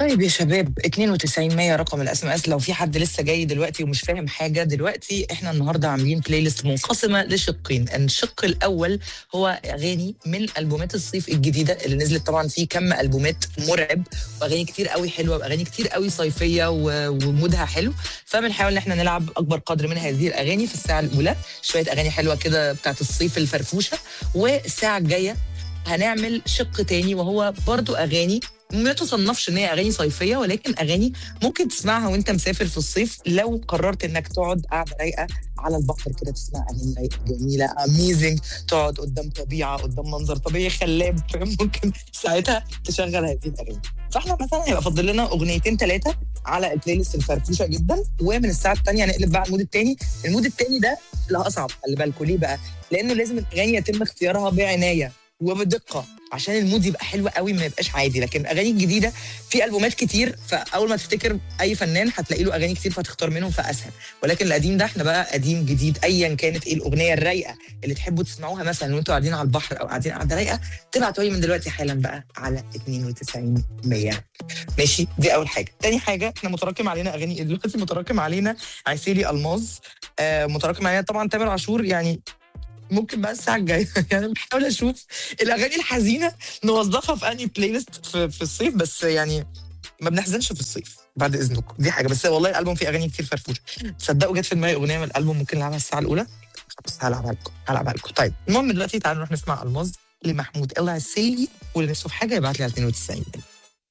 طيب يا شباب 92 100 رقم الاس ام اس لو في حد لسه جاي دلوقتي ومش فاهم حاجه دلوقتي احنا النهارده عاملين بلاي ليست منقسمه لشقين الشق الاول هو اغاني من البومات الصيف الجديده اللي نزلت طبعا في كم البومات مرعب واغاني كتير قوي حلوه واغاني كتير قوي صيفيه و- ومودها حلو فبنحاول ان احنا نلعب اكبر قدر من هذه الاغاني في الساعه الاولى شويه اغاني حلوه كده بتاعت الصيف الفرفوشه والساعه الجايه هنعمل شق تاني وهو برضو اغاني ما تصنفش ان هي اغاني صيفيه ولكن اغاني ممكن تسمعها وانت مسافر في الصيف لو قررت انك تقعد قاعده رايقه على البحر كده تسمع اغاني رايقه جميله اميزنج تقعد قدام طبيعه قدام منظر طبيعي خلاب فاهم ممكن ساعتها تشغل هذه الاغاني فاحنا مثلا هيبقى فاضل لنا اغنيتين ثلاثه على البلاي ليست الفرفوشه جدا ومن الساعه الثانيه نقلب بقى على المود الثاني المود الثاني ده لا اصعب خلي بالكوا ليه بقى لانه لازم الاغاني يتم اختيارها بعنايه وبدقه عشان المود يبقى حلو قوي ما يبقاش عادي لكن الاغاني الجديده في البومات كتير فاول ما تفتكر اي فنان هتلاقي له اغاني كتير فتختار منهم فاسهل ولكن القديم ده احنا بقى قديم جديد ايا كانت ايه الاغنيه الرايقه اللي تحبوا تسمعوها مثلا وانتوا قاعدين على البحر او قاعدين قاعده رايقه تبعتوا لي من دلوقتي حالا بقى على 92 100 ماشي دي اول حاجه تاني حاجه احنا متراكم علينا اغاني إيه دلوقتي متراكم علينا عسيلي الماظ آه متراكم علينا طبعا تامر عاشور يعني ممكن بقى الساعه الجايه يعني بحاول اشوف الاغاني الحزينه نوظفها في اني بلاي ليست في, في الصيف بس يعني ما بنحزنش في الصيف بعد اذنكم دي حاجه بس والله الالبوم فيه اغاني كتير فرفوشه تصدقوا جت في دماغي اغنيه من الالبوم ممكن نلعبها الساعه الاولى خلاص هلعبها لكم هلعبها لكم طيب المهم دلوقتي تعالوا نروح نسمع الماظ لمحمود العسيلي واللي نفسه في حاجه يبعت لي على 92